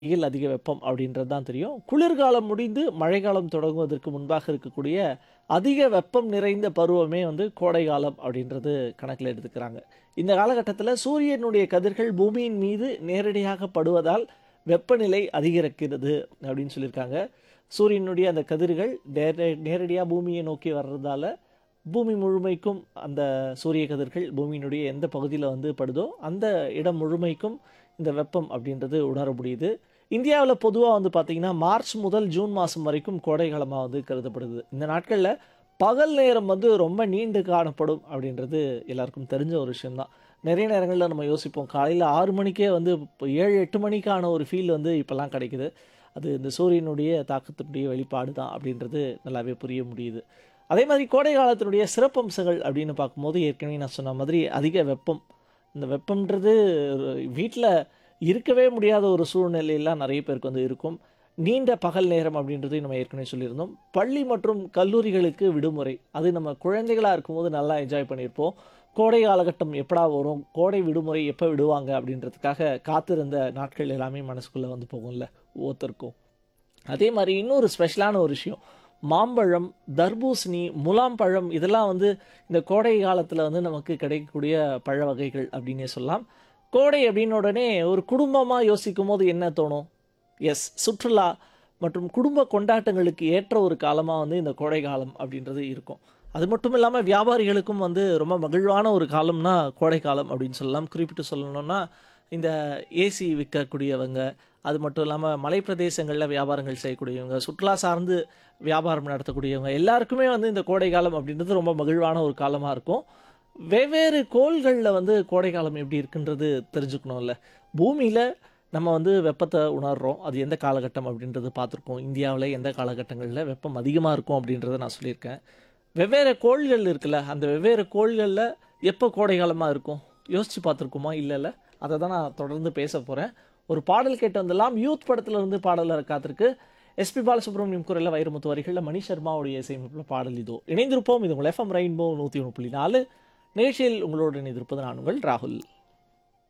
வெயில் அதிக வெப்பம் அப்படின்றது தான் தெரியும் குளிர்காலம் முடிந்து மழைக்காலம் தொடங்குவதற்கு முன்பாக இருக்கக்கூடிய அதிக வெப்பம் நிறைந்த பருவமே வந்து கோடை காலம் அப்படின்றது கணக்கில் எடுத்துக்கிறாங்க இந்த காலகட்டத்தில் சூரியனுடைய கதிர்கள் பூமியின் மீது நேரடியாக படுவதால் வெப்பநிலை அதிகரிக்கிறது அப்படின்னு சொல்லியிருக்காங்க சூரியனுடைய அந்த கதிர்கள் நேர நேரடியாக பூமியை நோக்கி வர்றதால பூமி முழுமைக்கும் அந்த சூரிய கதிர்கள் பூமியினுடைய எந்த பகுதியில் வந்து படுதோ அந்த இடம் முழுமைக்கும் இந்த வெப்பம் அப்படின்றது உணர முடியுது இந்தியாவில் பொதுவாக வந்து பார்த்திங்கன்னா மார்ச் முதல் ஜூன் மாதம் வரைக்கும் கோடை காலமாக வந்து கருதப்படுது இந்த நாட்களில் பகல் நேரம் வந்து ரொம்ப நீண்டு காணப்படும் அப்படின்றது எல்லாருக்கும் தெரிஞ்ச ஒரு விஷயம்தான் நிறைய நேரங்களில் நம்ம யோசிப்போம் காலையில் ஆறு மணிக்கே வந்து இப்போ ஏழு எட்டு மணிக்கான ஒரு ஃபீல் வந்து இப்போல்லாம் கிடைக்குது அது இந்த சூரியனுடைய தாக்கத்தினுடைய வெளிப்பாடு தான் அப்படின்றது நல்லாவே புரிய முடியுது அதே மாதிரி கோடை காலத்தினுடைய சிறப்பம்சங்கள் அப்படின்னு பார்க்கும்போது ஏற்கனவே நான் சொன்ன மாதிரி அதிக வெப்பம் இந்த வெப்பம்ன்றது வீட்டில் இருக்கவே முடியாத ஒரு சூழ்நிலையெல்லாம் நிறைய பேருக்கு வந்து இருக்கும் நீண்ட பகல் நேரம் அப்படின்றது நம்ம ஏற்கனவே சொல்லியிருந்தோம் பள்ளி மற்றும் கல்லூரிகளுக்கு விடுமுறை அது நம்ம குழந்தைகளாக இருக்கும்போது நல்லா என்ஜாய் பண்ணியிருப்போம் கோடை காலகட்டம் எப்படா வரும் கோடை விடுமுறை எப்போ விடுவாங்க அப்படின்றதுக்காக காத்திருந்த நாட்கள் எல்லாமே மனசுக்குள்ளே வந்து போகும்ல ஒவ்வொருத்தருக்கும் அதே மாதிரி இன்னொரு ஸ்பெஷலான ஒரு விஷயம் மாம்பழம் தர்பூசணி முலாம் பழம் இதெல்லாம் வந்து இந்த கோடை காலத்தில் வந்து நமக்கு கிடைக்கக்கூடிய பழ வகைகள் அப்படின்னே சொல்லலாம் கோடை அப்படின்னு உடனே ஒரு குடும்பமாக யோசிக்கும் போது என்ன தோணும் எஸ் சுற்றுலா மற்றும் குடும்ப கொண்டாட்டங்களுக்கு ஏற்ற ஒரு காலமாக வந்து இந்த கோடை காலம் அப்படின்றது இருக்கும் அது மட்டும் இல்லாமல் வியாபாரிகளுக்கும் வந்து ரொம்ப மகிழ்வான ஒரு காலம்னா கோடை காலம் அப்படின்னு சொல்லலாம் குறிப்பிட்டு சொல்லணும்னா இந்த ஏசி விற்கக்கூடியவங்க அது மட்டும் இல்லாமல் மலை பிரதேசங்களில் வியாபாரங்கள் செய்யக்கூடியவங்க சுற்றுலா சார்ந்து வியாபாரம் நடத்தக்கூடியவங்க எல்லாருக்குமே வந்து இந்த கோடை காலம் அப்படின்றது ரொம்ப மகிழ்வான ஒரு காலமாக இருக்கும் வெவ்வேறு கோள்களில் வந்து கோடை காலம் எப்படி இருக்குன்றது தெரிஞ்சுக்கணும்ல பூமியில் நம்ம வந்து வெப்பத்தை உணர்கிறோம் அது எந்த காலகட்டம் அப்படின்றது பார்த்துருக்கோம் இந்தியாவில் எந்த காலகட்டங்களில் வெப்பம் அதிகமாக இருக்கும் அப்படின்றத நான் சொல்லியிருக்கேன் வெவ்வேறு கோள்கள் இருக்குல்ல அந்த வெவ்வேறு கோள்களில் எப்போ கோடை காலமாக இருக்கும் யோசித்து பார்த்துருக்குமா இல்லைல்ல அதை தான் நான் தொடர்ந்து பேச போகிறேன் ஒரு பாடல் கேட்டு வந்துடலாம் யூத் படத்தில் இருந்து பாடலில் காத்திருக்கு எஸ்பி பாலசுப்ரமணியம் குரலில் வைரமுத்து வரிகளில் மணி சர்மாவுடைய இசையமைப்பில் பாடல் இதோ இணைந்திருப்போம் இது உங்கள் எஃப்எம் ரெயின்போ நூற்றி ஒன்று புள்ளி நாலு நிகழ்ச்சியில் உங்களோடு இணைந்திருப்பது நான் உங்கள் ராகுல்